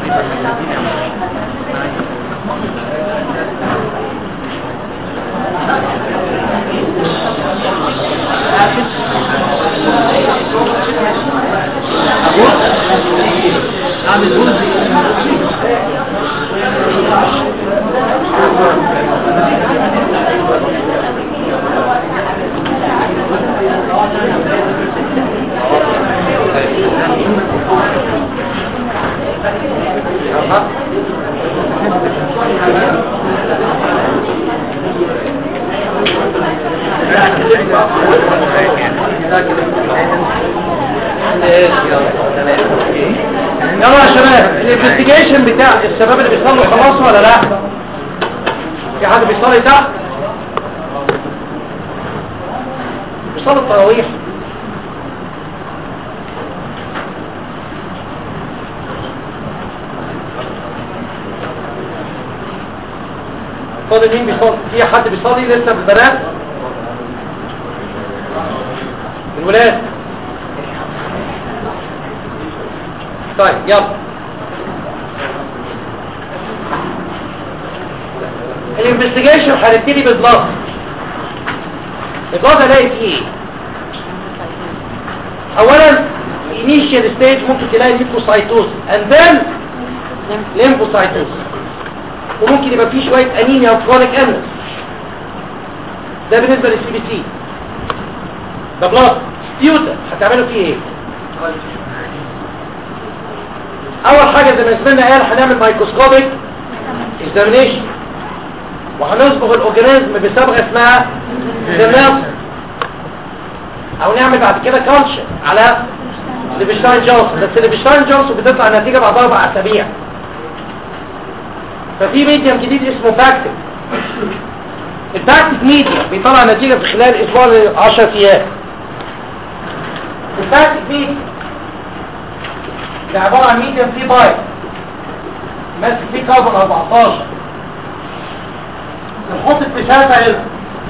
عامل بوز يلا يا شباب الانفستيجيشن بتاع الشباب اللي بيصلوا خلاص ولا لا في حد بيصلي تحت بيصلي التراويح فاضل مين بيصلي في حد بيصلي لسه بالبنات الولاد طيب يلا الانفستيجيشن هنبتدي بالبلاط البلاط الاقي فيه ايه اولا initial stage ممكن تلاقي ليمفوسايتوز and then lymphocytosis وممكن يبقى فيه شوية انيميا وكرونيك انس ده بالنسبة للسي بي سي ده بلاط سبيوتا هتعملوا فيه ايه اول حاجة زي ما زميلنا قال هنعمل مايكروسكوبيك اكزامينيشن وهنصبغ الاورجانيزم بصبغه اسمها زمام او نعمل بعد كده كالشر على ليبشتاين جونسون بس ليبشتاين جونسون بتطلع النتيجه بعد اربع اسابيع ففي ميديم جديد اسمه باكتيك الباكتيك ميديم بيطلع نتيجه في خلال اسبوع ل 10 ايام الباكتيك ميديم ده عباره عن ميديم فيه بايت ماسك فيه كاربون 14 نحط اتفاق علم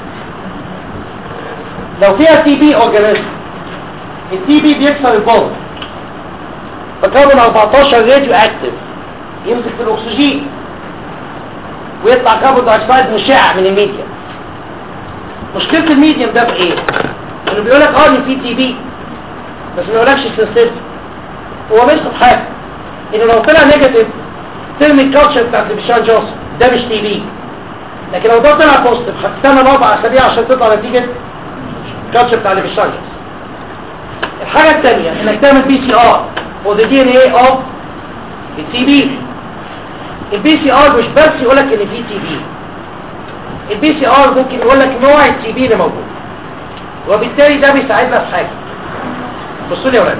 لو فيها تي بي اورجانيزم التي بي بيكسر البول فكربون 14 راديو اكتف يمسك في الاكسجين ويطلع كربون دايوكسيد مشع من الميديم مشكله الميديم ده في ايه انه بيقول لك اه ان في تي بي بس ما يقولكش السنسيتيف هو مش حاجه انه لو طلع نيجاتيف ترمي الكالتشر بتاعت البشان جونسون ده مش تي بي لكن لو ده طلع بوزيتيف هتستنى الاربع اسابيع عشان تطلع نتيجه الكالتشر بتاع البشان الحاجه الثانيه انك تعمل بي سي ار فور ذا دي ان اي اوف التي بي البي سي ار مش بس يقول لك ان في تي بي البي سي ار ممكن يقول لك نوع التي بي اللي موجود وبالتالي ده بيساعدنا في حاجه بصوا لي يا ولاد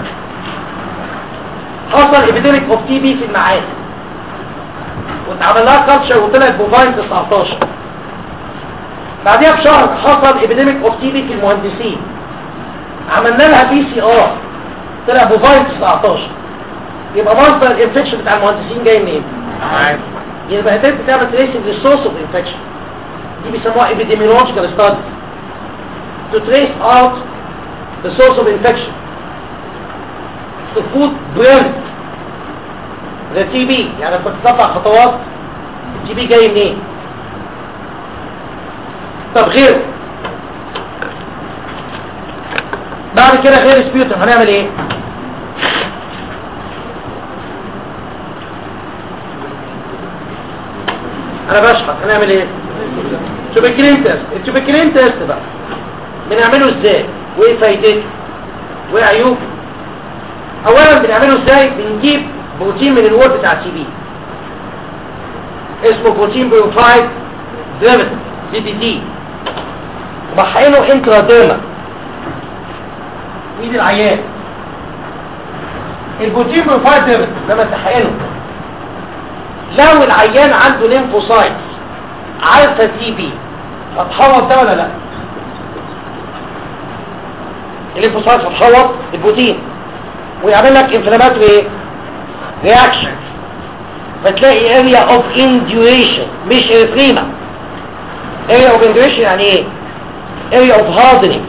حصل ابيديميك اوف تي بي في المعادن واتعمل لها كالتشر وطلعت بوفاين 19 بعدها بشهر حصل ابيديميك اوف تي بي في المهندسين عملنا لها بي سي ار طلع بوفاين 19 يبقى مصدر الانفكشن بتاع المهندسين جاي منين؟ يبقى قدرت تعمل تريسنج للسورس اوف انفكشن دي بيسموها epidemiological studies to trace out the source of infection to put brand ده تي بي يعني انت بتطبع خطوات التي بي جاي منين طب غيره بعد كده غير سبيوتر هنعمل ايه انا بشحط هنعمل ايه توبيكلين تيست التوبيكلين تيست بقى بنعمله ازاي وايه فايدته وايه عيوبه اولا بنعمله ازاي بنجيب بروتين من الوول بتاع التي بي اسمه بروتين بروفايد دريفت سي بي دي بحقنه انتراديرما ايد العيان البروتين بروفايد دريفت لما تحقنه لو العيان عنده ليمفوسايت عارفه تي بي هتحوط ده ولا لا الليمفوسايت هتحوط البروتين ويعمل لك انفلاماتوري ايه رياكشن فتلاقي اريا اوف انديوريشن مش اريثريما اريا اوف انديوريشن يعني ايه اريا اوف هاردنينج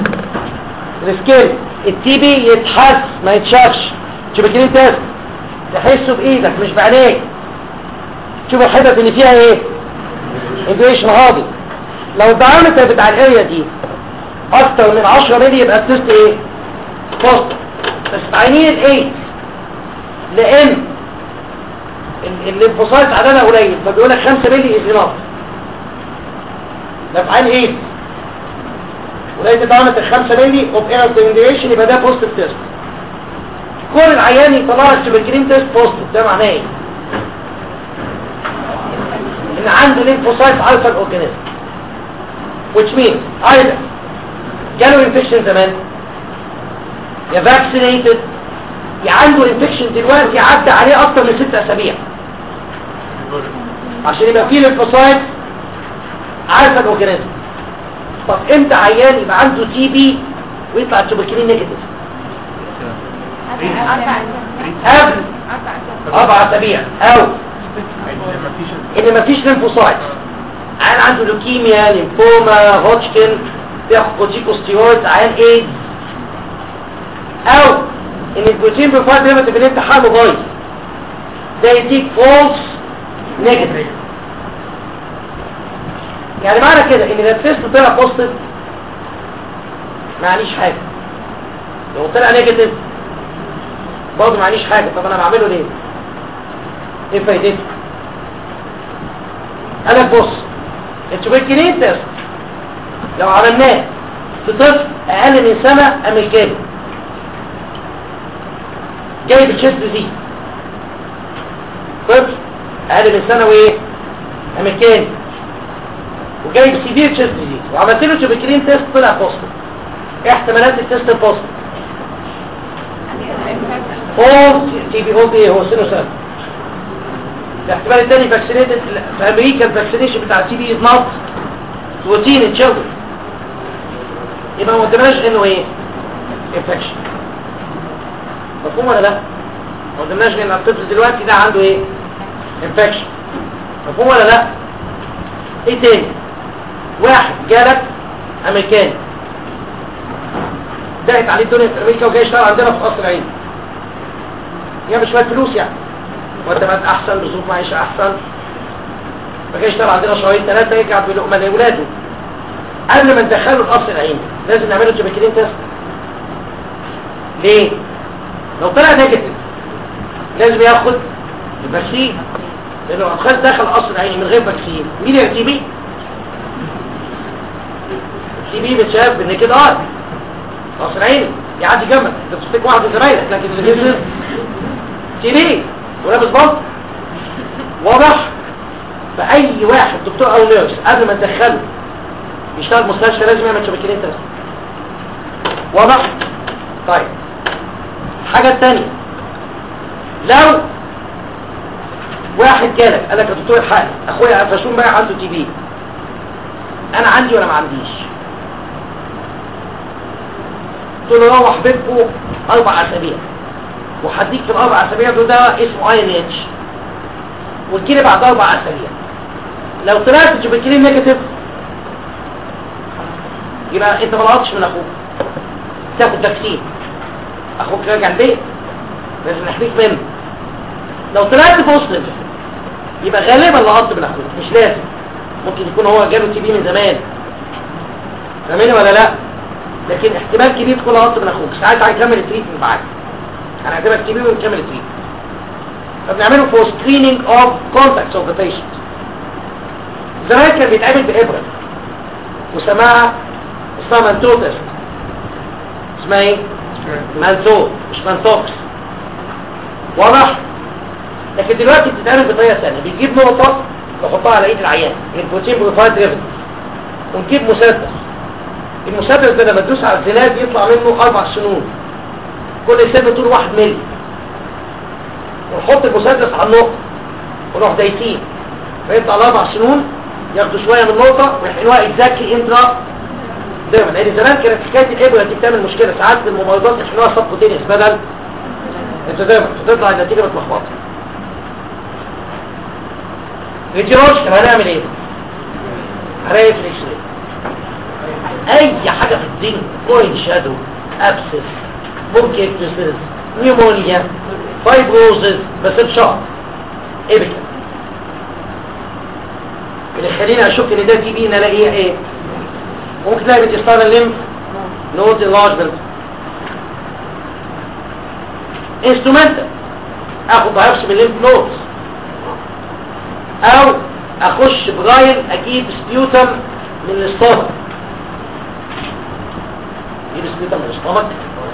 السكيل التي بي يتحس ما يتشافش تبقى تيست تحسه بايدك مش بعينيك تشوف الحتت اللي فيها ايه انفيشن هابط لو الدايمتر بتاع الاريا دي اكتر من 10 مللي يبقى التست ايه بوست بس بعينين الايه لان الليمفوسايت عددها قليل فبيقول لك 5 مللي از ده في عين ايه ولقيت الدايمتر 5 مللي اوف اير سينديشن يبقى ده بوزيتيف تيست كل العيان يطلع السوبركرين تيست بوزيتيف ده معناه ايه ان عنده ليمفوسايت الفا الاورجانيزم which means either جاله انفكشن زمان يا vaccinated يا عنده انفكشن دلوقتي عدى عليه اكتر من ست اسابيع عشان يبقى فيه ليمفوسايت عارفه الاورجانيزم طب امتى عيان يبقى عنده تي بي ويطلع التوبكلين نيجاتيف قبل اربع اسابيع او ان مفيش ليمفوسايت عيان عنده لوكيميا ليمفوما هوتشكن بياخد كورتيكوستيرويد عيان ايدز او ان البروتين بروفايل ديريفاتيف اللي انت حاله بايظ ده يديك فولس نيجاتيف يعني معنى كده ان ده التست طلع بوزيتيف معليش حاجه لو طلع نيجاتيف برضه معليش حاجه طب انا بعمله ليه ايه فايدته انا بص التوبيكلين تيست لو عملناه في طفل اقل من سنه امريكاني جاي بالتشيست دي طفل اقل من سنه وايه امريكاني وجايب سيفير تشيست ديزيز وعملت له توبيكلين تيست طلع بوزيتيف ايه احتمالات التيست البوزيتيف فول تي بي او ايه هو سنه سنه الاحتمال الثاني فاكسينيتد في امريكا الفاكسينيشن بتاع التي بي از نوت روتين ان تشيلدرن يبقى ما قدمناش انه ايه انفكشن مفهوم ولا لا ما قدمناش ان الطفل دلوقتي ده عنده ايه انفكشن مفهوم ولا لا ايه تاني واحد جالك امريكاني ضاقت عليه الدنيا في امريكا وجاي يشتغل عندنا في قصر العين جاب شويه فلوس يعني مرتبات احسن بظروف معيشه احسن فجاي يشتغل عندنا شهرين ثلاثه يرجع بلقمه لاولاده قبل ما ندخله القصر العين لازم نعمله توبيكلين تيست ليه لو طلع نيجاتيف لازم ياخد الفاكسين لانه لو ادخل داخل قصر العين من غير فاكسين مين يا تي بي تي بي بتشاف بالنكد ار قصر عين يعدي جنبك انت بتفتك واحد من زمايلك لكن اللي بيزنس تي بي ولابس بلط واضح فاي واحد دكتور او نيرس قبل ما ندخله يشتغل مستشفى لازم يعمل شبكتين تيست واضح طيب الحاجه الثانيه لو واحد جالك قال لك يا دكتور الحق اخويا قفشون بقى عنده تي بي انا عندي ولا ما عنديش قلت له روح بيتكم اربع اسابيع وهديك في الاربع اسابيع دول ده اسمه اي ان اتش وتجيلي بعد اربع اسابيع لو طلعت تشوبكلين نيجاتيف يبقى انت ما لقطتش من اخوك تاخد فاكسين اخوك راجع البيت لازم نحميك منه لو طلعت بوزيتيف يبقى غالبا لقطت من اخوك مش لازم ممكن يكون هو جاله تي بي من زمان فاهمني ولا لا لكن احتمال كبير تكون لقطت من اخوك ساعات هنكمل التريتمنت معاك هنعتبرك تي بي ونكمل التريتمنت فبنعمله فور سكريننج اوف كونتاكتس اوف ذا بيشنت زمان كان بيتعمل بابره وسماها اسمها منتو تيست اسمها ايه منتو مش منتوكس واضح لكن دلوقتي بتتعمل بطريقه ثانيه بنجيب نقطه نحطها على ايد العيان البروتين بروفايل دريفن ونجيب مسدس المسدس ده لما تدوس على الزلال يطلع منه اربع سنون كل سن طول واحد ملي ونحط المسدس على النقطه ونروح دايسين فيطلع الاربع سنون ياخدوا شويه من النقطه ويحقنوها اكزاكتلي انترا دايما لان زمان كانت حكايه الابره دي بتعمل مشكله ساعات في الممرضات يحقنوها سبكوتينيوس بدل انت دايما فتطلع النتيجه متلخبطه ريديولوجي هنعمل ايه هنعمل في الاكس اي حاجه في الدين كوين شادو ابسس ممكن تسرز نيمونيا فايبروزز بس بشرط ايبيكال اللي يخليني اشك ان ده تي بي ان الاقيها ايه ممكن تلاقي بتستار الليمف نود انلارجمنت انسترومنتال اخد بايوبسي من الليمف نودز او اخش بغايل اجيب سبيوتم من الاستومك اجيب سبيوتم من الاستومك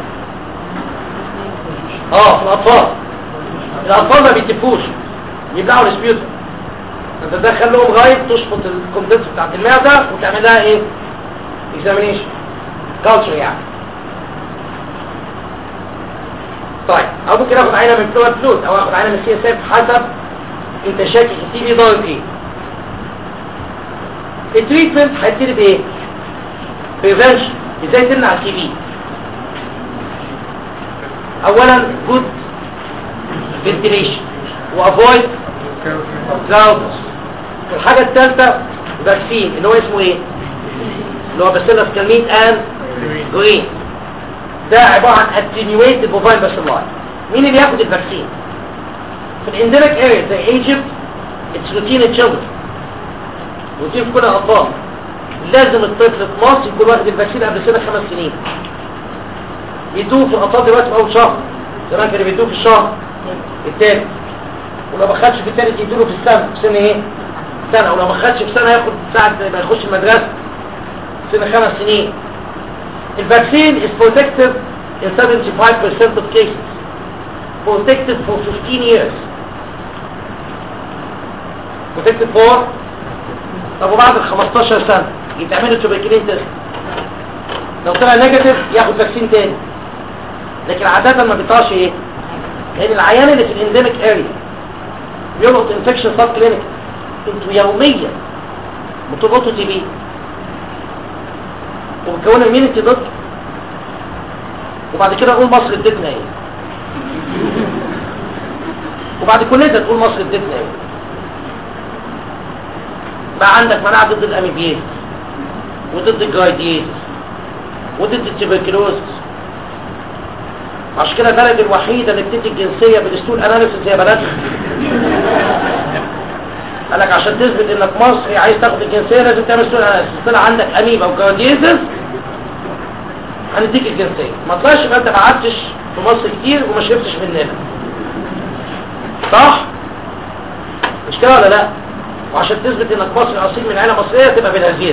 اه في الاطفال الاطفال ما بيتفوش يبلعوا السبيوتم انت تدخل لهم غايب تشفط الكوندنس بتاعت المعده وتعمل لها ايه اكزامينيشن كالتشر يعني طيب او ممكن اخد عينه من فلويد فلويد او اخد عينه من سي اس اف حسب انت شاكك التي بي ضارب ايه التريتمنت هيبتدي بايه بريفنشن ازاي تمنع التي بي اولا جود فنتيليشن وافويد كلاودس والحاجه الثالثه فاكسين اللي هو اسمه ايه اللي هو باسيلس كالميت ان جرين ده عباره عن اتنيويتد بوفاين باسيلاي مين اللي ياخد الفاكسين في الانديميك اريا زي ايجيبت اتس روتين تشيلدرن روتين في كل الاطفال لازم الطفل في مصر يكون واخد الفاكسين قبل سنه خمس سنين يدوه في الاطفال دلوقتي في اول شهر زمان كانوا بيدوه في الشهر الثالث ولو ما خدش في الثالث يدوله في السنه في سنه ايه سنه ولو ما خدش في سنه ياخد ساعه ما يخش المدرسه سنه خمس سنين الفاكسين is protective in 75% of cases protected for 15 years protected for طب وبعد ال 15 سنه يتعمل له توبركلين تيست لو طلع نيجاتيف ياخد فاكسين تاني لكن عاده ما بيطلعش ايه لان العيان اللي في الانديميك اريا بيلقط انفكشن سب كلينيك انتوا يوميا بتلقطوا تي بي وبتكون الميونتي ضد وبعد كده اقول مصر ادتنا ايه وبعد كل ده تقول مصر ادتنا ايه بقى عندك مناعه ضد الاميبيز وضد الجايديز وضد التبركلوز عشان كده البلد الوحيده اللي بتدي الجنسيه بالستول اناليسيس هي بلدنا قال لك عشان تثبت انك مصري عايز تاخد الجنسيه لازم تعمل ستول اناليسيس طلع عندك اميبا وجارديزس هنديك الجنسيه ما طلعش يبقى انت ما قعدتش في مصر كتير وما شربتش مننا صح مش كده ولا لا وعشان تثبت انك مصري اصيل من عيله مصريه تبقى بالهزيز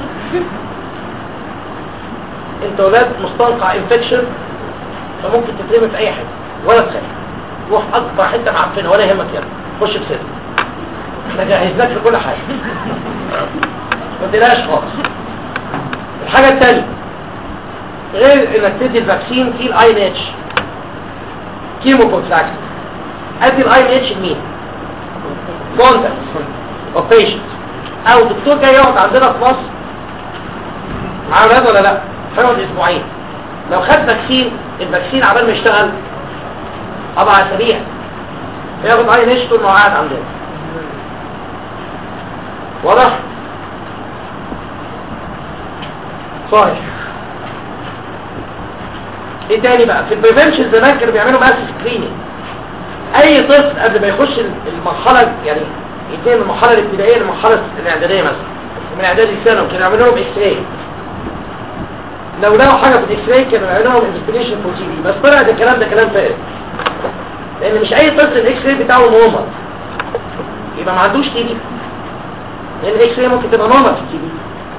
انت ولاد مستنقع انفكشن فممكن تترمي في اي حته ولا تخاف روح اكبر حته معفنه ولا يهمك يلا خش بسر احنا جهزناك في كل حاجه ما تقلقش خالص الحاجه الثانيه غير انك تدي الفاكسين في الاي ان اتش كيمو بروفلاكسيس ادي الاي ان اتش لمين كونتاكت اوف بيشنت او دكتور جاي يقعد عندنا في مصر مع اولاد ولا لا هيقعد اسبوعين لو خد فاكسين الفاكسين عبال ما يشتغل اربع اسابيع ياخد اي ان اتش طول ما هو قاعد عندنا واضح صحيح ايه تاني بقى في البريفنشن زمان كانوا بيعملوا بس سكريننج اي طفل قبل ما يخش المرحله يعني ينتهي من المرحله الابتدائيه للمرحله الاعداديه مثلا من اعدادي الثانوي كانوا يعملوا لهم اكس راي لو لقوا حاجه في الاكس راي كانوا يعملوا لهم انفستيجيشن فور تي بي بس طلع ده الكلام ده كلام فارغ لان مش اي طفل الاكس راي بتاعه نورمال يبقى ما عندوش تي بي لان الاكس راي ممكن تبقى نورمال في التي بي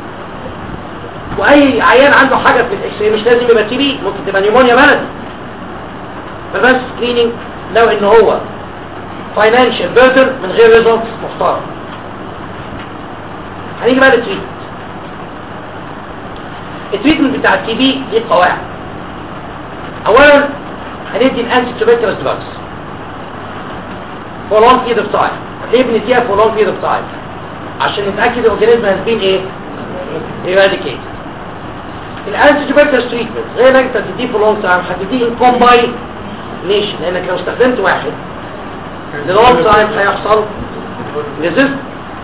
واي عيان عنده حاجه في الاكس راي مش لازم يبقى تي بي ممكن تبقى نيمونيا بلدي فبس سكريننج لو ان هو فاينانشال بيردن من غير ريزلتس محترم هنيجي بقى للتريتمنت التريتمنت بتاع التي بي ليه قواعد اولا هندي الانتي توبيكولوس دراجز فور لونج بيريد اوف تايم ليه بنديها فور لونج بيريد اوف تايم عشان نتاكد الاورجانيزم هاز بين ايه ايراديكيت الانتي توبيكولوس تريتمنت غير انك تديه فور لونج تايم هتديه ان كومباينيشن لانك لو استخدمت واحد للونج تايم هيحصل ريزيست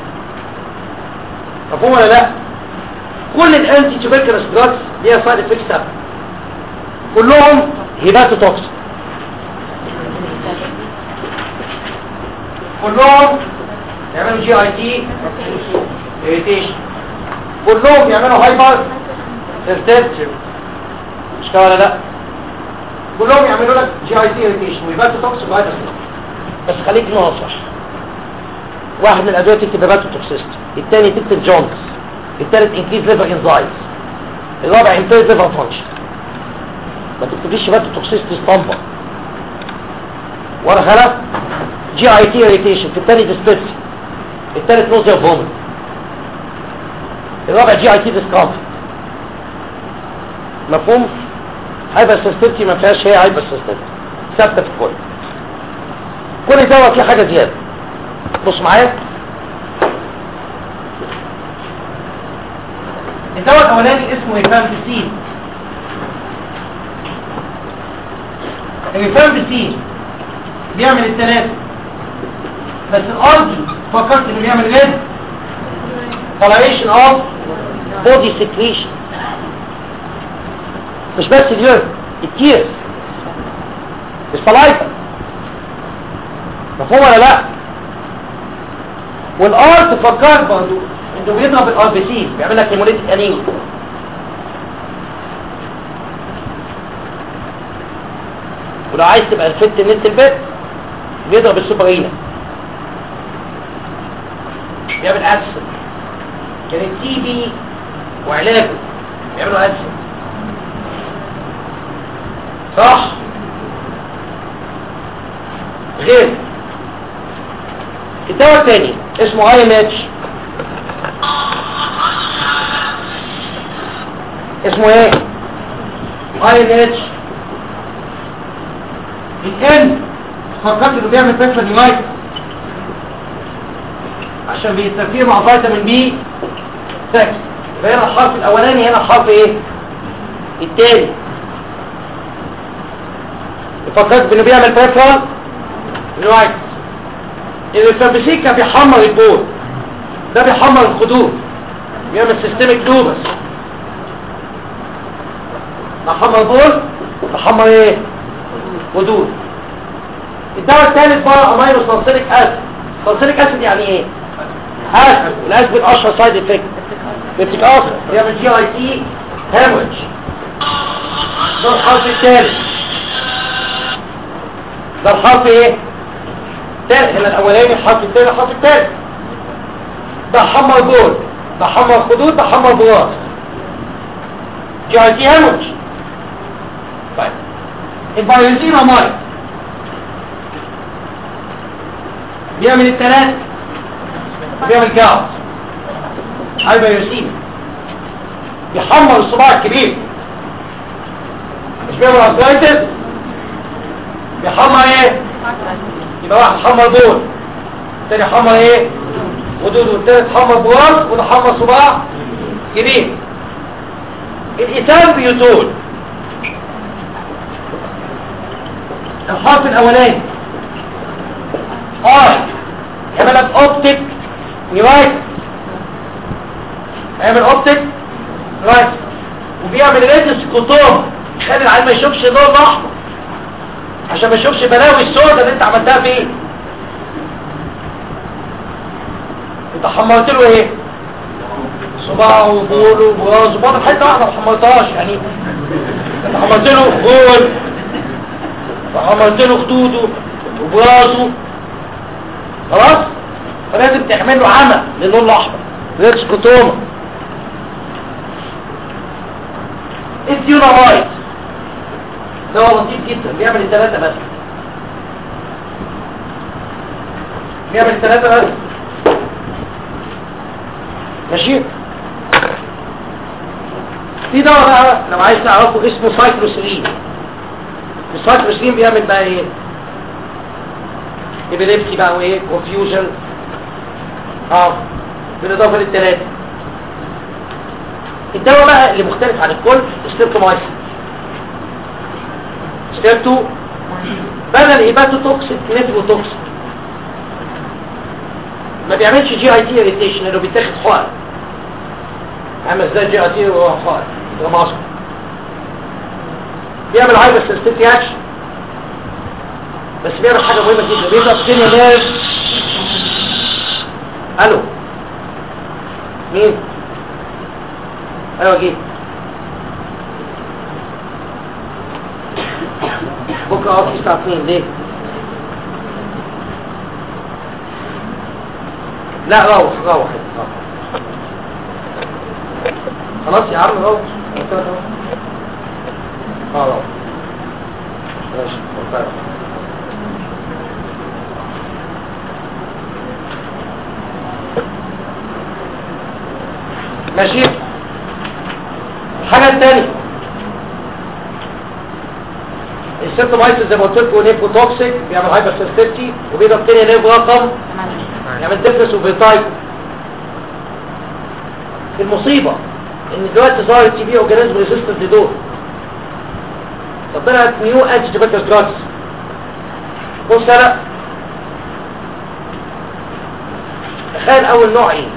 مفهوم ولا لا كل الانتي توبيكولوس دراجز ليها سايد افكتس ثابته كلهم هيباتوتوكسين كلهم يعملوا جي اي تي اريتيشن كلهم يعملوا هايبر سنسيتيف مش كده ولا لا كلهم يعملوا لك جي اي تي اريتيشن ويبقى توكسيك وهايبر بس خليك ناصح واحد من الادويه تكتب هيباتوتوكسيستي الثاني تكتب جونز الثالث انكريز ليفر انزايمز الرابع امبيرد ليفر فانكشن ما تكتبليش هيباتوتوكسيستي اسطمبه ورا خلف جي اي تي اريتيشن في الثاني ديسبيبسي الثالث نوزيا فوميت الرابع جي اي تي ديسكامفورت مفهوم هايبر سيستمتي ما فيهاش هي هايبر سيستمتي ثابته في الكل كل دواء فيه حاجه زياده بص معايا الدواء الاولاني اسمه ريفامبسين الريفامبسين بيعمل الثلاثه بس الارض فكرت انه بيعمل ايه toleration of body secretion مش بس اليورين التير السلايفا مفهوم ولا لا والارت فكرت برضه انه بيضرب الار بي سي بيعمل لك هيموليتيك انيميا ولو عايز تبقى الفت نت البيت بيضرب السوبرينا بيعمل ألسن كان التي بي وعلاجه بيعملوا ألسن صح غير الدواء الثاني اسمه اي ام اتش اسمه ايه اي ام اتش الان فكرت انه بيعمل بيفلا ديمايت عشان بيستفير مع فيتامين بي 6 يبقى هنا الحرف الاولاني هنا الحرف ايه الثاني فكرت انه بيعمل بيفلا ديمايت الفابسيك كان بيحمر البول ده بيحمر الخدود بيعمل سيستميك دوبس بحمر بول بحمر ايه خدود الدواء الثالث بقى امينو سلسليك اسيد سلسليك اسيد يعني ايه اسيد الاسيد اشهر سايد افكت بيبتيك اخر بيعمل جي اي تي هامج ده الحرف الثالث ده الحرف ايه الثالث هنا الاولاني الحرف الثاني الحرف الثالث ده حمر بول ده حمر خدود ده حمر براس جي اي تي هامج طيب البايوزين امايد بيعمل الثلاث بيعمل جاوز هايبايوسين بيحمر الصباع الكبير مش بيعمل ارثرايتس بيحمر ايه يبقى واحد حمر بول الثاني حمر ايه ودود والثالث حمر براس وده حمر صباع كبير الإتام بيزول الحرف الاولاني ار يعمل لك اوبتيك نيوايت يعمل اوبتيك نيوايت وبيعمل ريتس كوتوم يخلي العيال ما يشوفش اللون الاحمر عشان ما يشوفش بلاوي السوداء اللي انت عملتها فيه انت حمرت له ايه صباعه وبوله وبراسه وبرضه حته واحده ما حمرتهاش يعني انت حمرت له بول وحمرت له خدوده وبراسه خلاص فلازم تعمل له عمى للون الاحمر ريتش كوتوما الديونامايت ده هو لطيف جدا بيعمل الثلاثة بس بيعمل الثلاثة بس ماشي في دواء بقى لو عايز تعرفه اسمه سايكلوسرين السايكلوسرين بيعمل بقى ايه ابيليبسي بقى وايه كونفيوجن اه بالاضافه للثلاثه الدواء بقى اللي مختلف عن الكل ستيبتومايسين ستيبتو بدل هيباتوتوكسيك نيفروتوكسيك ما بيعملش جي اي تي اريتيشن لانه بيتاخد حقن عامل ازاي جي اي تي وهو حقن ده ماسك بيعمل هايبر سنسيتي اكشن بس بيعمل حاجه مهمه جدا بيضرب سينيا نيرف الو مين ايوه جيت بكره اقف الساعه 2 ليه لا روح روح روح. خلاص يا عم روح قلت لك روح. اه روح ماشي قلت لك. ماشي الحاجة الثانية السيرتومايسيس زي ما قلت لكم نيكو توكسيك بيعمل هايبر سنسيتي وبيضرب تاني نيرف رقم يعمل ديفرس وفيتايت المصيبة ان دلوقتي ظهر التي بي اورجانيزم ريزيستنت لدول فطلعت نيو انتي تيبيتس دراجز بص انا تخيل اول نوع ايه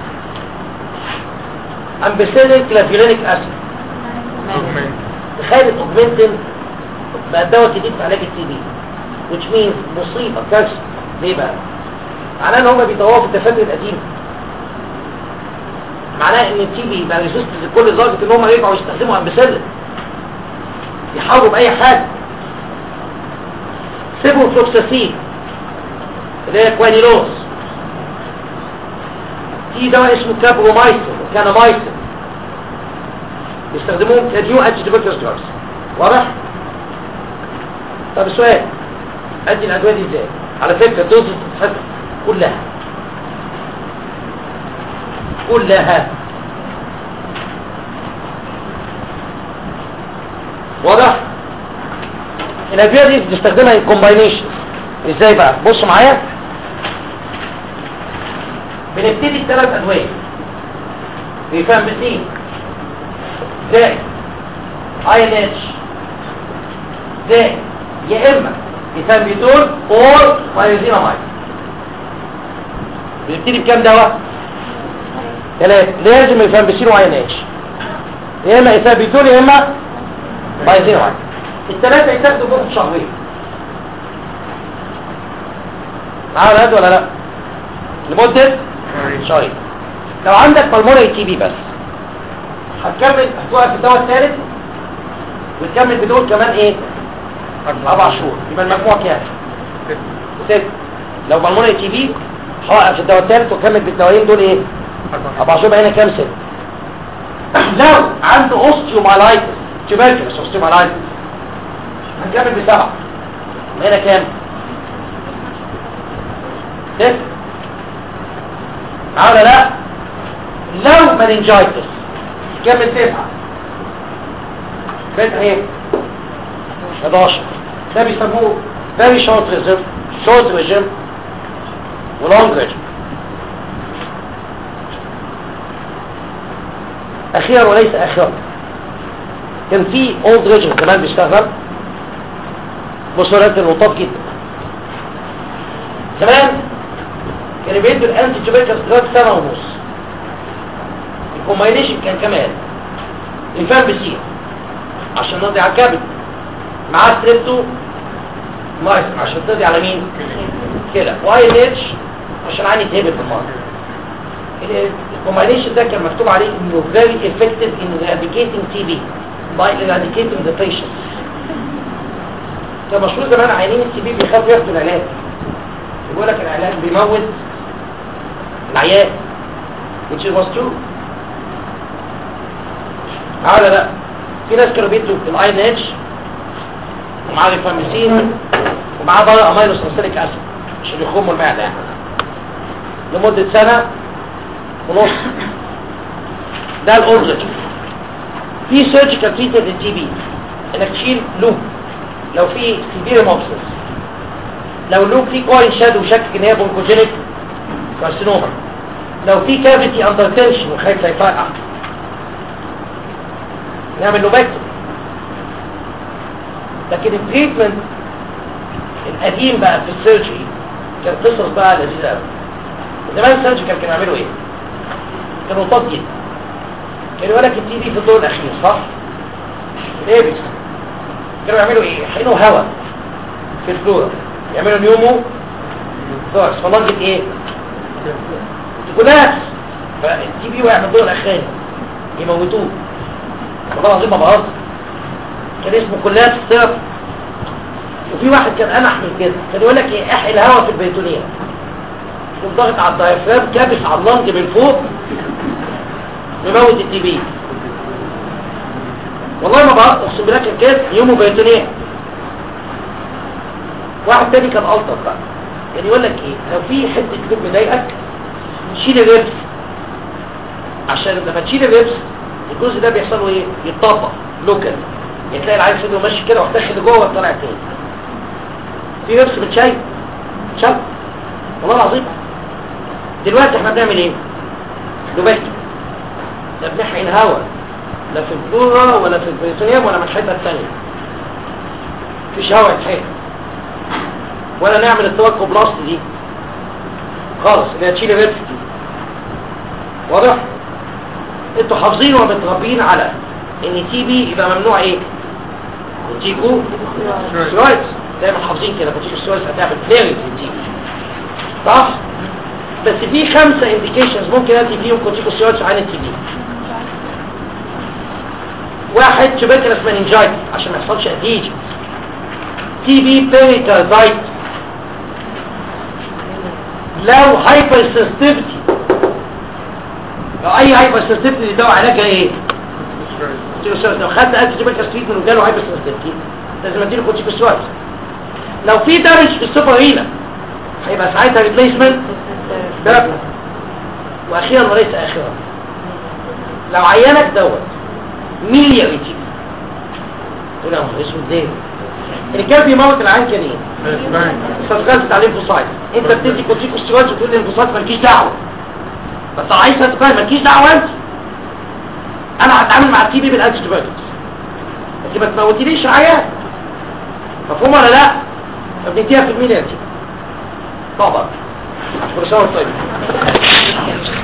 امبيسيلين كلافيولينيك اسيد تخيل الاوجمنتين بقى دواء جديد في علاج التي بي which means مصيبة كارثة ليه بقى؟ معناه ان هم بيطوروا في الدفاتر القديمة معناه ان التي بي بقى ريزيستنس لكل لدرجة ان هم يرجعوا يستخدموا امبيسيلين يحاولوا بأي حاجة سيبوا فلوكساسين اللي هي كوانيلوز في دواء اسمه كابرومايسين وكانامايسين بيستخدموهم كنيو انتي ديبيتس دراجز واضح؟ طب السؤال ادي الادويه دي ازاي؟ على فكره دوز تتفتح كلها كلها واضح؟ الادويه دي بنستخدمها ان كومباينيشن ازاي بقى؟ بصوا معايا بنبتدي بثلاث ادويه ريفامبسين زائد اي ان اتش زائد يا اما ريفامبيتول اور بايوزينامايد بنبتدي بكام دواء؟ ثلاثة لازم ريفامبسين واي ان اتش يا اما ريفامبيتول يا اما بايوزينامايد الثلاثة يتاخدوا جوه شهرين معايا ولا ولا لا؟ لمدة شهرين لو عندك بالمونري تي بي بس هتكمل هتوقف الدواء الثالث وتكمل بدول كمان ايه اربع شهور يبقى المجموع كام ست لو بالمونري تي بي هوقف الدواء الثالث واكمل بالدوايين دول ايه اربع شهور يبقى هنا كام ست لو عنده اوستيومالايتس تيبركلس اوستيومالايتس هنكمل بسبعه يبقى هنا كام ست معاه ولا لا لو مننجايتس كمل تسعة بقيت ايه 11 ده بيسموه very short regime short regime و long regime اخيرا وليس اخيرا كان في old regime كمان بيشتغل بصورات اللطاف جدا زمان كانوا بيدوا الانتي تيوبيكال دراج سنة ونص الكومباينيشن كان كمان الفان بسين عشان نقضي على الكبد معاه ستريبتو مايس عشان تقضي على مين كده واي ان اتش عشان عيني تهبط في المرض الكومباينيشن ده كان مكتوب عليه انه very effective in eradicating TB by eradicating the patient كان مشهور زمان عيانين التي بي بيخافوا ياخدوا العلاج يقول لك العلاج بيموت العيان which was true هذا لا في ناس كانوا بيدوا الاي ان اتش ومعاه ريفاميسين ومعاه بقى امينو سلسليك اسيد عشان يخموا المعده يعني لمده سنه ونص ده الاورجن في سيرجيكال تريتمنت للتي بي انك تشيل لوب لو في سيفير موكسس لو لوب في كوين شاد وشكك ان هي بونكوجينيك كارسينوما لو في كافيتي اندر تنشن وخايف لا يفرقع نعمل لوبكتومي لكن التريتمنت القديم بقى في السيرجري كان قصص بقى لذيذه قوي زمان السيرجيكال كانوا يعملوا ايه؟ كانوا طاط جدا كانوا يقول لك التي دي في الدور الاخير صح؟ الايبكس كانوا يعملوا ايه؟ يحقنوا هواء في الفلورا يعملوا نيومو ثوركس فمنطقه ايه؟ كولاس فالتي بي وقع من الدور الاخراني يموتوه والله العظيم ما بهزر كان اسمه كولاس صرف وفي واحد كان انح من كده كان يقول لك ايه احي الهواء في البيتونيه يقوم ضاغط على الدايفرام كابس على اللنج من فوق يموت التي بي والله ما بهزر اقسم بالله كان كده يومه بيتونيه واحد تاني كان الطف بقى يعني يقول لك ايه لو في حته كتب مضايقك شيل الربس عشان لما تشيل الربس الجزء ده بيحصل له ايه يتطبق لوكال يعني تلاقي العيل صدره ماشي كده وتدخل لجوه وطلع تاني في ربس بتشيل شل والله العظيم دلوقتي احنا بنعمل ايه دلوقتي لا بنحقن الهواء لا في البلورة ولا في البريتونيوم ولا من الحته الثانيه مفيش هواء يتحقن ولا نعمل التوكو بلاست دي خالص اللي هتشيل الربس دي واضح انتوا حافظين ومتربيين على ان تي بي يبقى ممنوع ايه كونتيكو ستيرويدز دايما حافظين كده كونتيكو ستيرويدز هتعمل فيرنج في التي بي صح بس في خمسة انديكيشنز ممكن ادي فيهم كونتيكو ستيرويدز عن التي بي واحد تبكرس مننجايت عشان ما يحصلش اديج تي بي بيريكاردايت لو هايبر سنسيتيفيتي لو اي هايبر سنسيتيفيتي ده علاجها ايه لو خدت انتي تيوبيكال تريتمنت وجاله هايبر سنسيتيفيتي لازم اديله كورتيكوستيرويد لو في دامج في السوبرينا هيبقى ساعتها ريبليسمنت ثيرابي واخيرا وليس اخرا لو عينك دوت ميلياري تي تقول يا نهار اسود ليه اللي كان بيموت العين كان ايه استغلت على الليمفوسايت انت بتدي كورتيكوستيرويد وتقول لي الليمفوسايت مالكيش دعوه بس عايز تتفاهم مالكيش دعوه انت انا هتعامل مع التي بي بالانتي بايوتكس لكن ما تموتيليش عيان مفهوم ولا لا فبنديها في الميليا دي طبعا كل سنه وانت طيب